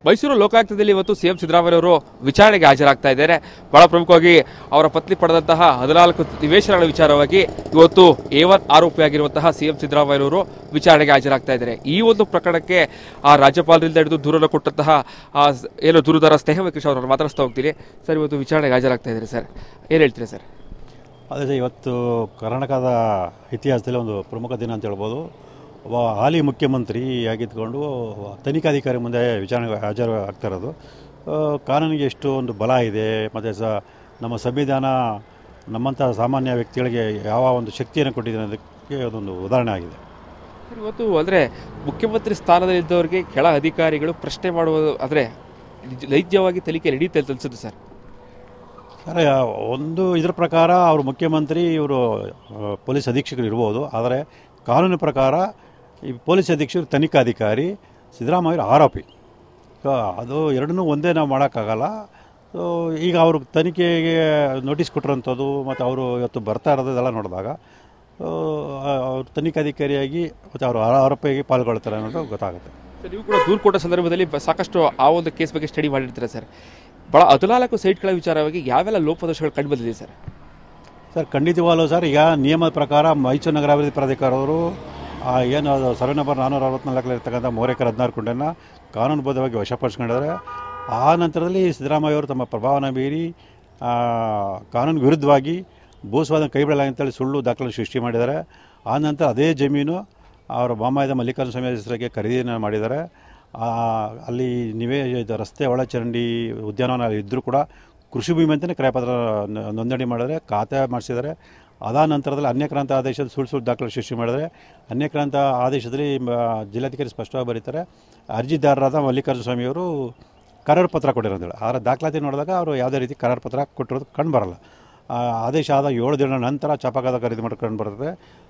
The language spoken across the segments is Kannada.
ಮೈಸೂರು ಲೋಕಾಯುಕ್ತದಲ್ಲಿ ಇವತ್ತು ಸಿಎಂ ಸಿದ್ದರಾಮಯ್ಯ ಅವರು ವಿಚಾರಣೆಗೆ ಹಾಜರಾಗ್ತಾ ಇದ್ದಾರೆ ಬಹಳ ಪ್ರಮುಖವಾಗಿ ಅವರ ಪತ್ನಿ ಪಡೆದಂತಹ ಹದಿನಾಲ್ಕು ನಿವೇಶನಗಳ ವಿಚಾರವಾಗಿ ಇವತ್ತು ಎ ಒನ್ ಆರೋಪಿಯಾಗಿರುವಂತಹ ಸಿಎಂ ಸಿದ್ದರಾಮಯ್ಯ ಅವರು ವಿಚಾರಣೆಗೆ ಹಾಜರಾಗ್ತಾ ಇದ್ದಾರೆ ಈ ಒಂದು ಪ್ರಕರಣಕ್ಕೆ ಆ ರಾಜ್ಯಪಾಲರಿಂದ ಹಿಡಿದು ದೂರನ್ನು ಕೊಟ್ಟಂತಹ ಆ ಸ್- ಏನು ದೂರುದಾರ ಸ್ನೇಹ ವೆಂಕಟೇಶ್ ಅವರನ್ನು ಮಾತಾಡಿಸ್ತಾ ಹೋಗ್ತೀನಿ ಸರ್ ಇವತ್ತು ವಿಚಾರಣೆಗೆ ಹಾಜರಾಗ್ತಾ ಇದ್ದಾರೆ ಸರ್ ಏನು ಹೇಳ್ತೀರಾ ಸರ್ ಅದೇ ಸರ್, ಇವತ್ತು ಕರ್ನಾಟಕದ ಇತಿಹಾಸದಲ್ಲಿ ಒಂದು ಪ್ರಮುಖ ದಿನ ಅಂತ ಹೇಳ್ಬೋದು ಒಬ್ಬ ಹಾಲಿ ಮುಖ್ಯಮಂತ್ರಿ ಆಗಿದ್ಕೊಂಡು ತನಿಖಾಧಿಕಾರಿ ಮುಂದೆ ವಿಚಾರಣೆಗೆ ಹಾಜರು ಆಗ್ತಾ ಇರೋದು ಆ, ಕಾನೂನಿಗೆ ಎಷ್ಟು ಒಂದು ಬಲ ಇದೆ ಮತ್ತು ಸ ನಮ್ಮ ಸಂವಿಧಾನ ನಮ್ಮಂಥ ಸಾಮಾನ್ಯ ವ್ಯಕ್ತಿಗಳಿಗೆ ಯಾವ ಒಂದು ಶಕ್ತಿಯನ್ನು ಕೊಟ್ಟಿದೆ ಅನ್ನೋದಕ್ಕೆ ಅದೊಂದು ಉದಾಹರಣೆ ಆಗಿದೆ ಸರ್, ಇವತ್ತು ಅಂದ್ರೆ ಮುಖ್ಯಮಂತ್ರಿ ಸ್ಥಾನದಲ್ಲಿದ್ದವರಿಗೆ ಕೆಳ ಅಧಿಕಾರಿಗಳು ಪ್ರಶ್ನೆ ಮಾಡುವ ಅಂದ್ರೆ ನಿಜ- ನೈಜವಾಗಿ ತನಿಖೆ ನಡೀತೆ ಅಂತ ಅನ್ಸುತ್ತೆ ಸರ್ ಸರ್ ಒಂದು ಇದರ ಪ್ರಕಾರ ಅವರು ಮುಖ್ಯಮಂತ್ರಿ ಇವರು ಪೊಲೀಸ್ ಅಧೀಕ್ಷಕರು ಇರ್ಬೋದು ಆದರೆ ಕಾನೂನು ಪ್ರಕಾರ ಈ ಪೊಲೀಸ್ ಅಧೀಕ್ಷಕರು ತನಿಖಾಧಿಕಾರಿ ಸಿದ್ದರಾಮಯ್ಯ ಆರೋಪಿ ಸೊ ಅದು ಎರಡನ್ನೂ ಒಂದೇ ನಾವು ಮಾಡೋಕ್ಕಾಗಲ್ಲ ಸೊ ಈಗ ಅವರು ತನಿಖೆಗೆ ನೋಟಿಸ್ ಕೊಟ್ಟಿರೋಂಥದ್ದು ಮತ್ತು ಅವರು ಇವತ್ತು ಬರ್ತಾ ಇರೋದು ಇದೆಲ್ಲ ನೋಡಿದಾಗ ಸೊ, ಅವರು ತನಿಖಾಧಿಕಾರಿಯಾಗಿ ಮತ್ತು ಅವರು ಆರೋಪಿಯಾಗಿ ಪಾಲ್ಗೊಳ್ತಾರೆ ಅನ್ನೋದು ಗೊತ್ತಾಗುತ್ತೆ ಸರ್ ನೀವು ಕೂಡ ದೂರು ಕೊಟ್ಟ ಸಂದರ್ಭದಲ್ಲಿ ಬ- ಸಾಕಷ್ಟು ಆ ಒಂದು ಕೇಸ್ ಬಗ್ಗೆ ಸ್ಟಡಿ ಮಾಡಿರ್ತೀರಾ ಸರ್ ಬಹಳ ಹದಿನಾಲ್ಕು ಸೈಟ್ಗಳ ವಿಚಾರವಾಗಿ ಯಾವೆಲ್ಲ ಲೋಪದೋಷಗಳು ಕಂಡು ಬಂದಿದೆ ಸರ್ ಸರ್ ಖಂಡಿತವಾಗ್ಲೂ ಸರ್ ಈಗ ನಿಯಮದ ಪ್ರಕಾರ ಮೈಸೂರು ನಗರಾಭಿವೃದ್ಧಿ ಪ್ರಾಧಿಕಾರವರು ಆ, ಏನು ಅದು ಸರ್ವೆ ನಂಬರ್ ನಾನ್ನೂರ ಅರವತ್ನಾಲ್ಕರಲ್ಲಿ ಇರ್ತಕ್ಕಂಥ ಮೂರು ಎಕರೆ ಹದಿನಾರು ಕುಂಟನ್ನು ಕಾನೂನುಬದ್ಧವಾಗಿ ವಶಪಡಿಸ್ಕೊಂಡಿದ್ದಾರೆ ಆ ನಂತರದಲ್ಲಿ ಸಿದ್ದರಾಮಯ್ಯ ಅವರು ತಮ್ಮ ಪ್ರಭಾವನ ಮೀರಿ ಆ, ಕಾನೂನು ವಿರುದ್ಧವಾಗಿ ಭೂಸ್ವಾಧೀನ ಕೈ ಬಿಡಲ್ಲ ಅಂತೇಳಿ ಸುಳ್ಳು ದಾಖಲೆ ಸೃಷ್ಟಿ ಮಾಡಿದ್ದಾರೆ ಆ ನಂತರ ಅದೇ ಜಮೀನು ಅವರ ಬಾಮಾಯದ ಮಲ್ಲಿಕಾರ್ಜುನ ಸ್ವಾಮಿ ಹೆಸರಿಗೆ ಖರೀದಿಯನ್ನು ಮಾಡಿದ್ದಾರೆ ಆ, ಅಲ್ಲಿ ನೀವೇ ಇದು ರಸ್ತೆ ಒಳಚರಂಡಿ ಉದ್ಯಾನವನ ಇದ್ದರೂ ಕೂಡ ಕೃಷಿ ಭೂಮಿ ಅಂತಲೇ ಕ್ರಯಪತ್ರ ನ- ನೋಂದಣಿ ಮಾಡಿದರೆ ಖಾತೆ ಮಾಡಿಸಿದ್ದಾರೆ ಅದಾದ ನಂತರದಲ್ಲಿ ಅನ್ಯಕ್ರಾಂತ ಆದೇಶದ ಸುಳ್ಳು ಸುಳ್ಳು ದಾಖಲೆ ಸೃಷ್ಟಿ ಮಾಡಿದರೆ ಅನ್ಯಕ್ರಾಂತ ಆದೇಶದಲ್ಲಿ ಮ- ಜಿಲ್ಲಾಧಿಕಾರಿ ಸ್ಪಷ್ಟವಾಗಿ ಬರೀತಾರೆ ಅರ್ಜಿದಾರರಾದ ಮಲ್ಲಿಕಾರ್ಜುನ ಸ್ವಾಮಿಯವರು ಕರಾರು ಪತ್ರ ಕೊಟ್ಟಿರೋದಿಲ್ಲ ಆದರೆ ದಾಖಲಾತಿ ನೋಡಿದಾಗ ಅವರು ಯಾವುದೇ ರೀತಿ ಕರಾರು ಪತ್ರ ಕೊಟ್ಟಿರೋದು ಕಂಡು ಬರಲ್ಲ ಆ, ಆದೇಶ ಆದ ಏಳು ದಿನ ನಂತರ ಚಪಾಕಾದ ಖರೀದಿ ಮಾಡಿ ಕಂಡು ಬರ್ತದೆ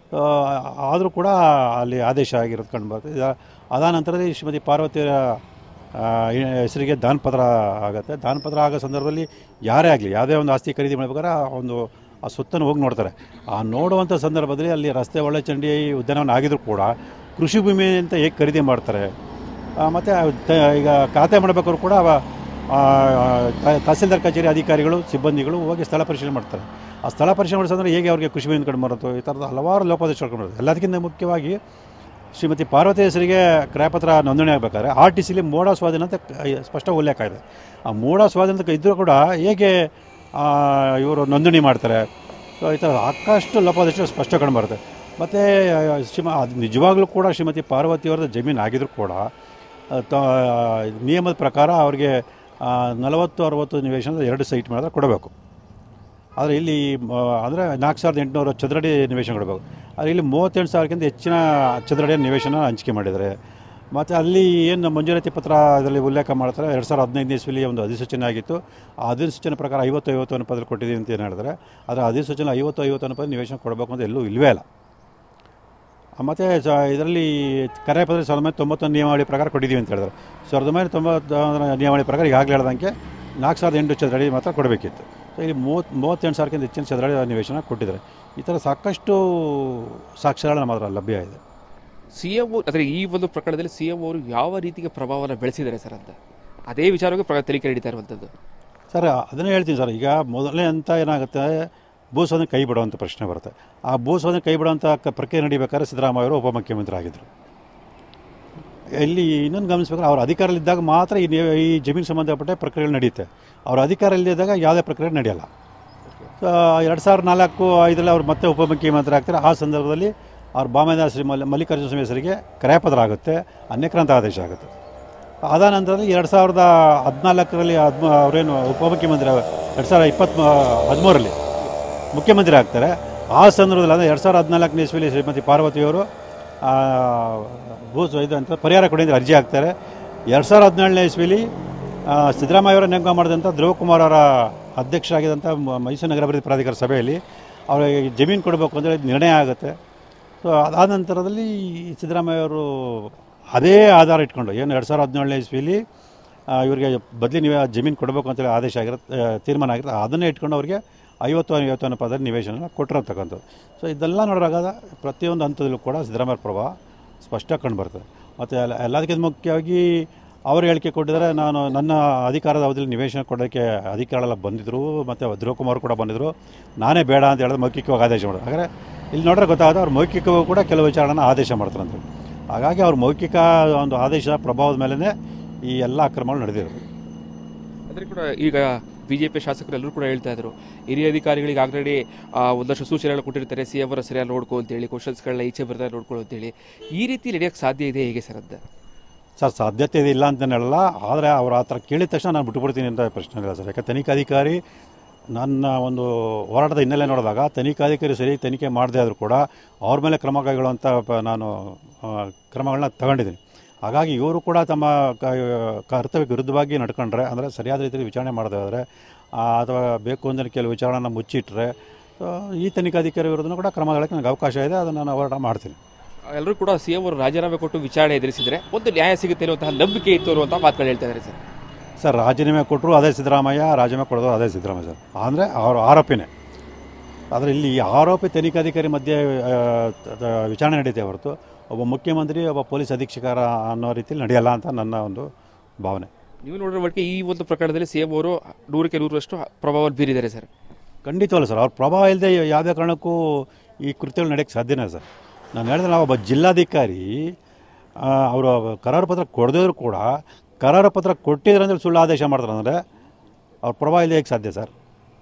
ಆದರೂ ಕೂಡ ಅಲ್ಲಿ ಆದೇಶ ಆಗಿರೋದು ಕಂಡು ಬರ್ತದೆ ಇದ- ಅದಾದ ನಂತರದಲ್ಲಿ ಶ್ರೀಮತಿ ಪಾರ್ವತಿಯ ಆ, ಈ ಹೆಸರಿಗೆ ದಾನ ಪತ್ರ ಆಗುತ್ತೆ ದಾನ ಪತ್ರ ಆಗೋ ಸಂದರ್ಭದಲ್ಲಿ ಯಾರೇ ಆಗಲಿ ಯಾವುದೇ ಒಂದು ಆಸ್ತಿ ಖರೀದಿ ಮಾಡ್ಬೇಕಾದ್ರೆ ಆ ಒಂದು ಆ ಸುತ್ತನ್ನು ಹೋಗಿ ನೋಡ್ತಾರೆ ಆ ನೋಡುವಂಥ ಸಂದರ್ಭದಲ್ಲಿ ಅಲ್ಲಿ ರಸ್ತೆ ಒಳ್ಳೆ ಚಂಡಿ ಉದ್ಯಾನವನ ಆಗಿದ್ರು ಕೂಡ ಕೃಷಿ ಭೂಮಿ ಅಂತ ಹೇಗೆ ಖರೀದಿ ಮಾಡ್ತಾರೆ ಮತ್ತು ಈಗ ಖಾತೆ ಮಾಡಬೇಕಾದ್ರು ಕೂಡ ಅವ- ಆ, ತ- ತಹಸೀಲ್ದಾರ್ ಕಚೇರಿ ಅಧಿಕಾರಿಗಳು ಸಿಬ್ಬಂದಿಗಳು ಹೋಗಿ ಸ್ಥಳ ಪರಿಶೀಲನೆ ಮಾಡ್ತಾರೆ ಆ ಸ್ಥಳ ಪರಿಶೀಲನೆ ಮಾಡಿಸಂದ್ರೆ ಹೇಗೆ ಅವ್ರಿಗೆ ಕೃಷಿ ಭೂಮಿ ಕಂಡು ಬರುತ್ತೋ ಈ ಥರದ ಹಲವಾರು ಲೋಪದೋಷ ಕಂಡು ಬರುತ್ತೆ ಎಲ್ಲದಕ್ಕಿಂತ ಮುಖ್ಯವಾಗಿ ಶ್ರೀಮತಿ ಪಾರ್ವತಿ ಹೆಸರಿಗೆ ಕ್ರಯಪತ್ರ ನೋಂದಣಿ ಆಗಬೇಕಾದ್ರೆ ಆರ್ ಟಿ ಸಿಲಿ ಮೋಡ ಸ್ವಾಧೀನ ಅಂತ ಕ- ಸ್ಪಷ್ಟ ಉಲ್ಲೇಖ ಇದೆ ಆ ಮೋಡ ಸ್ವಾಧೀನ ಅಂತ ಇದ್ದರೂ ಕೂಡ ಹೇಗೆ ಆ, ಇವರು ನೋಂದಣಿ ಮಾಡ್ತಾರೆ ಸೊ ಈ ಥರ ಸಾಕಷ್ಟು ಲೋಪದೋಷ ಸ್ಪಷ್ಟ ಕಂಡು ಬರುತ್ತೆ ಮತ್ತು ಶ್ರೀಮ ಅದು ನಿಜವಾಗ್ಲೂ ಕೂಡ ಶ್ರೀಮತಿ ಪಾರ್ವತಿಯವರದ ಜಮೀನು ಆಗಿದ್ರು ಕೂಡ ಆ, ತ- ನಿಯಮದ ಪ್ರಕಾರ ಅವ್ರಿಗೆ ಆ, ನಲವತ್ತು ಅರವತ್ತು ನಿವೇಶನದ ಎರಡು ಸೈಟ್ ಮಾಡಿದ್ರೆ ಕೊಡಬೇಕು ಆದರೆ ಇಲ್ಲಿ ಅಂದರೆ ನಾಲ್ಕು ಸಾವಿರದ ಎಂಟುನೂರು ಚದರಡಿ ನಿವೇಶನ ಕೊಡಬೇಕು ಆದರೆ ಇಲ್ಲಿ ಮೂವತ್ತೆಂಟು ಸಾವಿರಕ್ಕಿಂತ ಹೆಚ್ಚಿನ ಚದರಡಿಯ ನಿವೇಶನ ಹಂಚಿಕೆ ಮಾಡಿದ್ದಾರೆ ಮತ್ತು ಅಲ್ಲಿ ಏನು ಮಂಜೂರಾತಿ ಪತ್ರ ಇದರಲ್ಲಿ ಉಲ್ಲೇಖ ಮಾಡ್ತಾರೆ ಎರಡು ಸಾವಿರದ ಹದಿನೈದನೇ ಇಸ್ವಿಲಿ ಒಂದು ಅಧಿಸೂಚನೆ ಆಗಿತ್ತು ಆ ಅಧಿಸೂಚನೆ ಪ್ರಕಾರ ಐವತ್ತು ಐವತ್ತು ಅನುಪಾತದಲ್ಲಿ ಕೊಟ್ಟಿದ್ದೀವಿ ಅಂತ ಏನು ಹೇಳಿದ್ರೆ ಆದರೆ ಅಧಿಸೂಚನೆ ಐವತ್ತು ಐವತ್ತು ಅನುಪಾತ ನಿವೇಶನ ಕೊಡಬೇಕು ಅಂತ ಎಲ್ಲೂ ಇಲ್ವೇ ಇಲ್ಲ ಮತ್ತು ಇದರಲ್ಲಿ ಕರೆಪತ್ರ ಸಾವಿರದ ಒಂಬೈನೂರ ತೊಂಬತ್ತೊಂದು ನಿಯಮಾವಳಿ ಪ್ರಕಾರ ಕೊಟ್ಟಿದ್ದೀವಿ ಅಂತ ಹೇಳಿದ್ರೆ ಸಾವಿರದ ಒಂಬೈನೂರ ತೊಂಬತ್ತೊಂದರ ನಿಯಮಾವಳಿ ಪ್ರಕಾರ ಈಗಾಗಲೇ ಹೇಳ್ದಂಗೆ ನಾಲ್ಕು ಸಾವಿರದ ಎಂಟು ಚದರಡಿ ಮಾತ್ರ ಕೊಡಬೇಕಿತ್ತು ಸೊ ಇಲ್ಲಿ ಮೂವತ್ತು ಮೂವತ್ತೆಂಟು ಸಾವಿರಕ್ಕಿಂತ ಹೆಚ್ಚಿನ ಚದರಡಿ ನಿವೇಶನ ಕೊಟ್ಟಿದ್ದಾರೆ ಈ ಥರ ಸಾಕಷ್ಟು ಸಾಕ್ಷ್ಯಗಳ ನಮ್ಮ ಹತ್ರ ಲಭ್ಯ ಇದೆ ಸಿ ಎಂ ಅಂದ್ರೆ ಈ ಒಂದು ಪ್ರಕರಣದಲ್ಲಿ ಸಿ ಎಂ ಅವರು ಯಾವ ರೀತಿಗೆ ಪ್ರಭಾವವನ್ನು ಬೆಳೆಸಿದ್ದಾರೆ ಸರ್ ಅಂತ ಅದೇ ವಿಚಾರವಾಗಿ ಪ್ರ- ತನಿಖೆ ನಡೀತಾ ಇರುವಂಥದ್ದು ಸರ್ ಅದನ್ನೇ ಹೇಳ್ತೀನಿ ಸರ್ ಈಗ ಮೊದಲನೇ ಅಂತ ಏನಾಗುತ್ತೆ ಭೂಸ್ವಾಧೀನ ಕೈ ಬಿಡುವಂಥ ಪ್ರಶ್ನೆ ಬರುತ್ತೆ ಆ ಭೂಸ್ವಾಧೀನ ಕೈ ಬಿಡುವಂಥ ಕ- ಪ್ರಕ್ರಿಯೆ ನಡಿಬೇಕಾದ್ರೆ ಸಿದ್ದರಾಮಯ್ಯ ಅವರು ಉಪಮುಖ್ಯಮಂತ್ರಿ ಆಗಿದ್ದರು ಇಲ್ಲಿ ಇನ್ನೊಂದು ಗಮನಿಸ್ಬೇಕಾದ್ರೆ ಅವ್ರ ಅಧಿಕಾರದಲ್ಲಿದ್ದಾಗ ಮಾತ್ರ ಈ ನಿ- ಈ ಜಮೀನು ಸಂಬಂಧಪಟ್ಟ ಪ್ರಕ್ರಿಯೆಗಳು ನಡೆಯುತ್ತೆ ಅವ್ರ ಅಧಿಕಾರ ಇಲ್ಲದಿದ್ದಾಗ ಯಾವುದೇ ಪ್ರಕ್ರಿಯೆ ನಡೆಯಲ್ಲ ಸೊ ಎರಡು ಸಾವಿರದ ನಾಲ್ಕು ಐದರಲ್ಲಿ ಅವ್ರು ಮತ್ತೆ ಉಪಮುಖ್ಯಮಂತ್ರಿ ಆಗ್ತಾರೆ ಆ ಸಂದರ್ಭದಲ್ಲಿ ಅವ್ರ ಬಾಮದ ಶ್ರೀ ಮಲ್ಲಿ ಮಲ್ಲಿಕಾರ್ಜುನ ಸ್ವಾಮಿ ಹೆಸರಿಗೆ ಕ್ರಯಪತ್ರ ಆಗುತ್ತೆ ಅನ್ಯಕ್ರಾಂತ ಆದೇಶ ಆಗುತ್ತೆ ಅದಾದ ನಂತರದಲ್ಲಿ ಎರಡು ಸಾವಿರದ ಹದಿನಾಲ್ಕರಲ್ಲಿ ಹದ್ಮ ಅವರೇನು ಉಪಮುಖ್ಯಮಂತ್ರಿ ಎರಡು ಸಾವಿರದ ಇಪ್ಪತ್ತ್ ಹದಿಮೂರರಲ್ಲಿ ಮುಖ್ಯಮಂತ್ರಿ ಆಗ್ತಾರೆ ಆ ಸಂದರ್ಭದಲ್ಲಿ ಅಂದರೆ ಎರಡು ಸಾವಿರದ ಹದಿನಾಲ್ಕನೇ ಇಸ್ವಿಲಿ ಶ್ರೀಮತಿ ಪಾರ್ವತಿಯವರು ಆ, ಭೂ ಇದು ಅಂತ ಪರಿಹಾರ ಕೊಡಿ ಅಂತ ಅರ್ಜಿ ಹಾಕ್ತಾರೆ ಎರಡು ಸಾವಿರದ ಹದಿನೇಳನೇ ಇಸ್ವಿಲಿ ಆ, ಸಿದ್ದರಾಮಯ್ಯ ಅವರ ನೇಮಕ ಮಾಡಿದಂಥ ಧ್ರುವಕುಮಾರ್ ಅವರ ಅಧ್ಯಕ್ಷರಾಗಿದ್ದಂಥ ಮ- ಮೈಸೂರು ನಗರಾಭಿವೃದ್ಧಿ ಪ್ರಾಧಿಕಾರ ಸಭೆಯಲ್ಲಿ ಅವರಿಗೆ ಜಮೀನು ಕೊಡಬೇಕು ಅಂತೇಳಿ ನಿರ್ಣಯ ಆಗುತ್ತೆ ಸೊ ಅದಾದ ನಂತರದಲ್ಲಿ ಸಿದ್ದರಾಮಯ್ಯ ಅವರು ಅದೇ ಆಧಾರ ಇಟ್ಕೊಂಡು ಏನು ಎರಡು ಸಾವಿರದ ಹದಿನೇಳನೇ ಇಸ್ವಿಲಿ ಆ, ಇವರಿಗೆ ಬದಲಿ ನೀವೇ ಜಮೀನು ಕೊಡಬೇಕು ಅಂತೇಳಿ ಆದೇಶ ಆಗಿರುತ್ತೆ ಆ, ತೀರ್ಮಾನ ಆಗಿರುತ್ತೆ ಅದನ್ನೇ ಇಟ್ಕೊಂಡು ಅವರಿಗೆ ಐವತ್ತು ಐವತ್ತು ಅನ್ನೋ ಪದ ನಿವೇಶನ ಕೊಟ್ಟಿರತಕ್ಕಂಥದ್ದು ಸೊ ಇದೆಲ್ಲ ನೋಡಿದಾಗ ಪ್ರತಿಯೊಂದು ಹಂತದಲ್ಲೂ ಕೂಡ ಸಿದ್ದರಾಮಯ್ಯ ಪ್ರಭಾವ ಸ್ಪಷ್ಟ ಕಂಡು ಬರ್ತದೆ ಮತ್ತು ಎಲ್ಲ ಎಲ್ಲದಕ್ಕಿಂತ ಮುಖ್ಯವಾಗಿ ಅವರು ಹೇಳಿಕೆ ಕೊಟ್ಟಿದ್ದಾರೆ ನಾನು ನನ್ನ ಅಧಿಕಾರದ ಅವಧಿಯಲ್ಲಿ ನಿವೇಶನ ಕೊಡೋಕ್ಕೆ ಅಧಿಕಾರಿಗಳೆಲ್ಲ ಬಂದಿದ್ದರು ಮತ್ತು ಧ್ರುವಕುಮಾರ್ ಕೂಡ ಬಂದಿದ್ದರು ನಾನೇ ಬೇಡ ಅಂತ ಹೇಳಿದ್ರೆ ಮೌಖಿಕವಾಗಿ ಆದೇಶ ಮಾಡಿದ್ರು ಹಾಗಾದರೆ ಇಲ್ಲಿ ನೋಡ್ರೆ ಗೊತ್ತಾಗುತ್ತೆ ಅವ್ರು ಮೌಖಿಕವಾಗಿ ಕೂಡ ಕೆಲವು ವಿಚಾರಗಳನ್ನ ಆದೇಶ ಮಾಡ್ತಾರಂತೆ ಹಾಗಾಗಿ ಅವ್ರ ಮೌಖಿಕ ಒಂದು ಆದೇಶದ ಪ್ರಭಾವದ ಮೇಲೇ ಈ ಎಲ್ಲ ಅಕ್ರಮಗಳು ನಡೆದಿರೋದು ಅದ್ರ ಕೂಡ ಈಗ ಬಿಜೆಪಿ ಶಾಸಕರು ಎಲ್ಲರೂ ಕೂಡ ಹೇಳ್ತಾ ಇದ್ರು ಹಿರಿಯ ಅಧಿಕಾರಿಗಳಿಗೆ ಆಲ್ರೆಡಿ ಒಂದಷ್ಟು ಸೂಚನೆಗಳು ಕೊಟ್ಟಿರ್ತಾರೆ ಸಿ ಅವರ ಸರಿಯಾಗಿ ನೋಡ್ಕೊ ಅಂತೇಳಿ ಕ್ವಶನ್ಸ್ಗಳನ್ನ ಈಚೆ ಬರ್ತಾರೆ ನೋಡ್ಕೊಳ್ಳೋ ಅಂತೇಳಿ ಈ ರೀತಿ ನಡೆಯೋಕ್ಕೆ ಸಾಧ್ಯ ಇದೆ ಹೇಗೆ ಸರ್ ಅಂತ ಸರ್ ಸಾಧ್ಯತೆ ಇದೆ ಇಲ್ಲ ಅಂತ ಹೇಳಲ್ಲ ಆದರೆ ಅವ್ರು ಆ ಥರ ಕೇಳಿದ ತಕ್ಷಣ ನಾನು ಬಿಟ್ಟುಬಿಡ್ತೀನಿ ಅಂತ ಪ್ರಶ್ನೆ ಇಲ್ಲ ಸರ್ ಯಾಕೆ ತನಿಖಾಧಿಕಾರಿ ನನ್ನ ಒಂದು ಹೋರಾಟದ ಹಿನ್ನೆಲೆ ನೋಡಿದಾಗ ತನಿಖಾಧಿಕಾರಿ ಸರಿ ತನಿಖೆ ಮಾಡದೇ ಆದರೂ ಕೂಡ ಅವ್ರ ಮೇಲೆ ಕ್ರಮ ಕೈಗೊಳ್ಳುವಂಥ ಪ- ನಾನು ಆ, ಕ್ರಮಗಳನ್ನ ತಗೊಂಡಿದ್ದೀನಿ ಹಾಗಾಗಿ ಇವರು ಕೂಡ ತಮ್ಮ ಕ- ಕರ್ತವ್ಯಕ್ಕೆ ವಿರುದ್ಧವಾಗಿ ನಡ್ಕೊಂಡ್ರೆ ಅಂದರೆ ಸರಿಯಾದ ರೀತಿಯಲ್ಲಿ ವಿಚಾರಣೆ ಮಾಡದೇ ಹೋದರೆ ಅಥವಾ ಬೇಕು ಅಂದರೆ ಕೆಲವು ವಿಚಾರಣೆನ ಮುಚ್ಚಿಟ್ರೆ ಆ, ಈ ತನಿಖಾಧಿಕಾರಿ ವಿರುದ್ಧನೂ ಕೂಡ ಕ್ರಮ ತಗೊಳ್ಳೋಕ್ಕೆ ನನಗೆ ಅವಕಾಶ ಇದೆ ಅದನ್ನು ನಾನು ಹೋರಾಟ ಮಾಡ್ತೀನಿ ಎಲ್ಲರೂ ಕೂಡ ಸಿ ಎಂ ಅವರು ರಾಜೀನಾಮೆ ಕೊಟ್ಟು ವಿಚಾರಣೆ ಎದುರಿಸಿದ್ರೆ ಒಂದು ನ್ಯಾಯ ಸಿಗುತ್ತೆ ಅನ್ನುವಂತಹ ನಂಬಿಕೆ ಇತ್ತು ಅನ್ನುವಂತಹ ಮಾತುಗಳು ಹೇಳ್ತಾ ಇದ್ದಾರೆ ಸರ್ ಸರ್ ರಾಜೀನಾಮೆ ಕೊಟ್ಟರು ಅದೇ ಸಿದ್ದರಾಮಯ್ಯ ರಾಜೀನಾಮೆ ಕೊಡೋದು ಅದೇ ಸಿದ್ದರಾಮಯ್ಯ ಸರ್ ಅಂದರೆ ಅವರು ಆರೋಪಿನೇ ಆದರೆ ಇಲ್ಲಿ ಈ ಆರೋಪಿ ತನಿಖಾಧಿಕಾರಿ ಮಧ್ಯೆ ಆ, ತ- ವಿಚಾರಣೆ ನಡೀತೆ ಹೊರತು ಒಬ್ಬ ಮುಖ್ಯಮಂತ್ರಿ ಒಬ್ಬ ಪೊಲೀಸ್ ಅಧೀಕ್ಷಕರ ಅನ್ನೋ ರೀತಿಯಲ್ಲಿ ನಡೆಯಲ್ಲ ಅಂತ ನನ್ನ ಒಂದು ಭಾವನೆ ನೀವು ನೋಡಿರೋ ಮಟ್ಟಿಗೆ ಈ ಒಂದು ಪ್ರಕರಣದಲ್ಲಿ ಸಿ ಎಂ ಅವರು ನೂರಕ್ಕೆ ನೂರರಷ್ಟು ಪ್ರಭಾವ ಬೀರಿದ್ದಾರೆ ಸರ್ ಖಂಡಿತವಲ್ಲ ಸರ್ ಅವ್ರ ಪ್ರಭಾವ ಇಲ್ಲದೆ ಯಾವುದೇ ಕಾರಣಕ್ಕೂ ಈ ಕೃತ್ಯಗಳು ನಡೆಯೋಕ್ಕೆ ಸಾಧ್ಯನೇ ಸರ್ ನಾನು ಹೇಳಿದ್ರೆ ನಾವು ಒಬ್ಬ ಜಿಲ್ಲಾಧಿಕಾರಿ ಅವರು ಕರಾರು ಪತ್ರ ಕೊಡದಿದ್ರು ಕೂಡ ಕರಾರು ಪತ್ರ ಕೊಟ್ಟಿದ್ರೆ ಅಂದರೆ ಸುಳ್ಳು ಆದೇಶ ಮಾಡ್ತಾರೆ ಅಂದರೆ ಅವ್ರ ಪ್ರಭಾವ ಇಲ್ಲದೆ ಹೇಗೆ ಸಾಧ್ಯ ಸರ್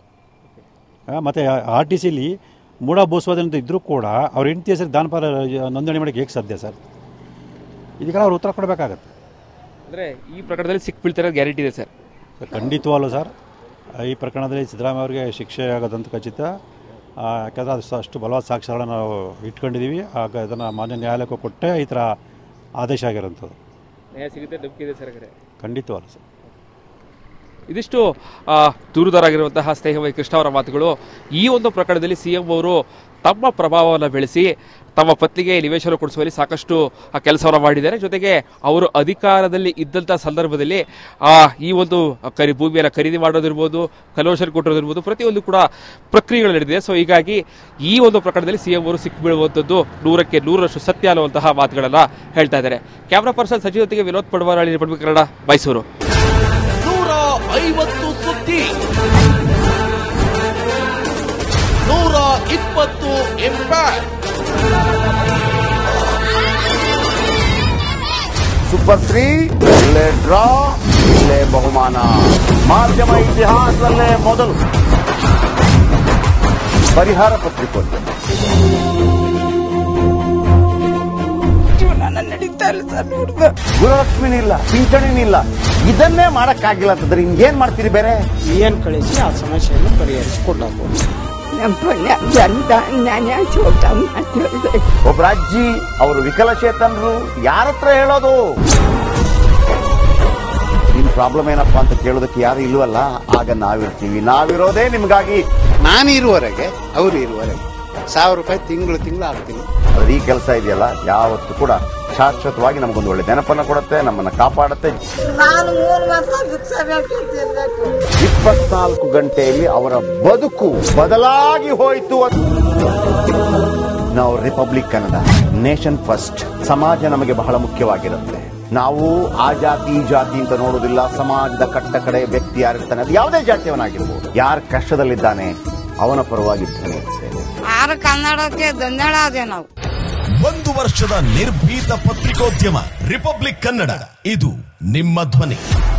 ಮತ್ತು ಆರ್ ಟಿ ಸಿಲಿ ಮೂಢ ಭೂಸ್ವಾಧೀನ ಇದ್ದರೂ ಕೂಡ ಅವ್ರ ಹೆಂಡತಿ ಹೆಸರು ದಾನಪಾರ ನೋಂದಣಿ ಮಾಡೋಕ್ಕೆ ಹೇಗೆ ಸಾಧ್ಯ ಸರ್ ಇದಕ್ಕೆಲ್ಲ ಅವ್ರು ಉತ್ತರ ಕೊಡಬೇಕಾಗತ್ತೆ ಅಂದರೆ ಈ ಪ್ರಕರಣದಲ್ಲಿ ಸಿಕ್ ಬೀಳ್ತಾರೆ ಗ್ಯಾರಂಟಿ ಇದೆ ಸರ್ ಸರ್ ಖಂಡಿತವಾಗ್ಲೂ ಸರ್ ಈ ಪ್ರಕರಣದಲ್ಲಿ ಸಿದ್ದರಾಮಯ್ಯ ಅವರಿಗೆ ಶಿಕ್ಷೆ ಆಗೋದಂತ ಖಚಿತ ಆ, ಯಾಕಂದರೆ ಅದು ಸ- ಅಷ್ಟು ಬಲವಾದ ಸಾಕ್ಷ್ಯಗಳನ್ನ ನಾವು ಇಟ್ಕೊಂಡಿದ್ದೀವಿ ಆಗ ಇದನ್ನು ಮಾನ್ಯ ನ್ಯಾಯಾಲಯಕ್ಕೆ ಕೊಟ್ಟೆ ಈ ಥರ ಆದೇಶ ಆಗಿರೋಂಥದ್ದು ನ್ಯಾಯ ಸಿಗುತ್ತೆ ನಂಬಿಕೆ ಇದೆ ಸರ್ ಹಾಗಾದ್ರೆ. ಖಂಡಿತವಾಗ್ಲೂ ಸರ್ ಇದಿಷ್ಟು ಆ, ದೂರುದಾರಾಗಿರುವಂತಹ ಸ್ನೇಹವೈ ಕೃಷ್ಣ ಅವರ ಮಾತುಗಳು ಈ ಒಂದು ಪ್ರಕರಣದಲ್ಲಿ ಸಿಎಂ ಅವರು ತಮ್ಮ ಪ್ರಭಾವವನ್ನು ಬೆಳೆಸಿ ತಮ್ಮ ಪತ್ನಿಗೆ ನಿವೇಶನ ಕೊಡಿಸುವಲ್ಲಿ ಸಾಕಷ್ಟು ಆ ಕೆಲಸವನ್ನು ಮಾಡಿದ್ದಾರೆ ಜೊತೆಗೆ ಅವರು ಅಧಿಕಾರದಲ್ಲಿ ಇದ್ದಂಥ ಸಂದರ್ಭದಲ್ಲಿ ಆ ಈ ಒಂದು ಕರಿ ಭೂಮಿಯನ್ನು ಖರೀದಿ ಮಾಡೋದಿರ್ಬೋದು ಕನ್ವರ್ಷನ್ ಕೊಟ್ಟಿರೋದಿರ್ಬೋದು ಪ್ರತಿಯೊಂದು ಕೂಡ ಪ್ರಕ್ರಿಯೆಗಳು ನಡೆದಿದೆ ಸೊ ಹೀಗಾಗಿ ಈ ಒಂದು ಪ್ರಕರಣದಲ್ಲಿ ಸಿಎಂ ಅವರು ಸಿಕ್ಕಿಬೀಳುವಂಥದ್ದು ನೂರಕ್ಕೆ ನೂರರಷ್ಟು ಸತ್ಯ ಅನ್ನುವಂತಹ ಮಾತುಗಳನ್ನು ಹೇಳ್ತಾ ಇದ್ದಾರೆ ಕ್ಯಾಮ್ರಾ ಪರ್ಸನ್ ಸಚಿವತೆಗೆ ವಿನೋದ್ ಪಡ್ವಾರಳ್ಳಿ ಪಡ್ಬೇಕು ಕನ್ನಡ ಮೈಸೂರು ನೂರ ಐವತ್ತು ಸುದ್ದಿ ನೂರ ಇಪ್ಪತ್ತು ಇಂಪ್ಯಾಕ್ಟ್ ಸೂಪರ್ ತ್ರೀ ಇಲ್ಲೇ ಡ್ರಾ ಇಲ್ಲೇ ಬಹುಮಾನ ಮಾಧ್ಯಮ ಇತಿಹಾಸದಲ್ಲೇ ಮೊದಲು ಪರಿಹಾರ ಪತ್ರಿಕೋದ್ಯಮ ಜೀವನ ನಡೀತಾ ಇಲ್ಲ ಸರ್ ನೋಡ್ದ ಗುರುಲಕ್ಷ್ಮಿನಿಲ್ಲ ಪಿಂಚಣಿನಿಲ್ಲ ಇದನ್ನೇ ಮಾಡಕ್ಕಾಗಿಲ್ಲ ಅಂತಂದ್ರೆ ಇನ್ನೇನ್ ಮಾಡ್ತೀರಿ ಬೇರೆ ಏನ್ ಕಳಿಸಿ ಆ ಸಮಸ್ಯೆಯನ್ನು ಪರಿಹರಿಸಿಕೊಟ್ಟಾಗ್ಬೋದು ನಮ್ಮ ಪುಣ್ಯ ಜನ್ದ ನ್ಯಾಯ ಚೋಟ ಮಾಡಿದೆ ಒಬ್ಬ ಅಜ್ಜಿ ಅವರು ವಿಕಲಚೇತನರು ಯಾರ ಹತ್ರ ಹೇಳೋದು ನಿಮ್ ಪ್ರಾಬ್ಲಮ್ ಏನಪ್ಪಾ ಅಂತ ಕೇಳೋದಕ್ಕೆ ಯಾರು ಇಲ್ವಲ್ಲ ಆಗ ನಾವಿರ್ತೀವಿ ನಾವಿರೋದೇ ನಿಮ್ಗಾಗಿ ನಾನು ಇರುವವರೆಗೆ ಅವರು ಇರುವವರೆಗೆ ಸಾವಿರ ರೂಪಾಯಿ ತಿಂಗಳು ತಿಂಗಳು ಹಾಕ್ತೀನಿ ಆದ್ರೆ ಈ ಕೆಲಸ ಇದೆಯಲ್ಲ ಯಾವತ್ತೂ ಕೂಡ ಶಾಶ್ವತವಾಗಿ ನಮಗೊಂದು ಒಳ್ಳೆ ನೆನಪನ್ನ ಕೊಡುತ್ತೆ ನಮ್ಮನ್ನ ಕಾಪಾಡುತ್ತೆ ನಾನು ಮೂರು ವರ್ಷ ಭಿಕ್ಷೆ ಬೇಕಿರ್ಬೇಕು ಇಪ್ಪತ್ನಾಲ್ಕು ಗಂಟೆಯಲ್ಲಿ ಅವರ ಬದುಕು ಬದಲಾಗಿ ಹೋಯಿತು ಅಂತ ನಾವು ರಿಪಬ್ಲಿಕ್ ಕನ್ನಡ ನೇಷನ್ ಫಸ್ಟ್ ಸಮಾಜ ನಮಗೆ ಬಹಳ ಮುಖ್ಯವಾಗಿರುತ್ತೆ ನಾವು ಆ ಜಾತಿ ಈ ಜಾತಿ ಅಂತ ನೋಡೋದಿಲ್ಲ ಸಮಾಜದ ಕಟ್ಟ ಕಡೆ ವ್ಯಕ್ತಿ ಯಾರಿರ್ತಾನೆ ಅದು ಯಾವುದೇ ಜಾತಿಯವನಾಗಿರ್ಬೋದು ಯಾರ ಕಷ್ಟದಲ್ಲಿದ್ದಾನೆ ಅವನ ಪರವಾಗಿ ಧ್ವನಿ ಎತ್ತುತ್ತೇವೆ. ಆರು ಕನ್ನಡಕ್ಕೆ ಧನ್ಯವಾದ ನಾವು ಒಂದು ವರ್ಷದ ನಿರ್ಭೀತ ಪತ್ರಿಕೋದ್ಯಮ ರಿಪಬ್ಲಿಕ್ ಕನ್ನಡ ಇದು ನಿಮ್ಮ ಧ್ವನಿ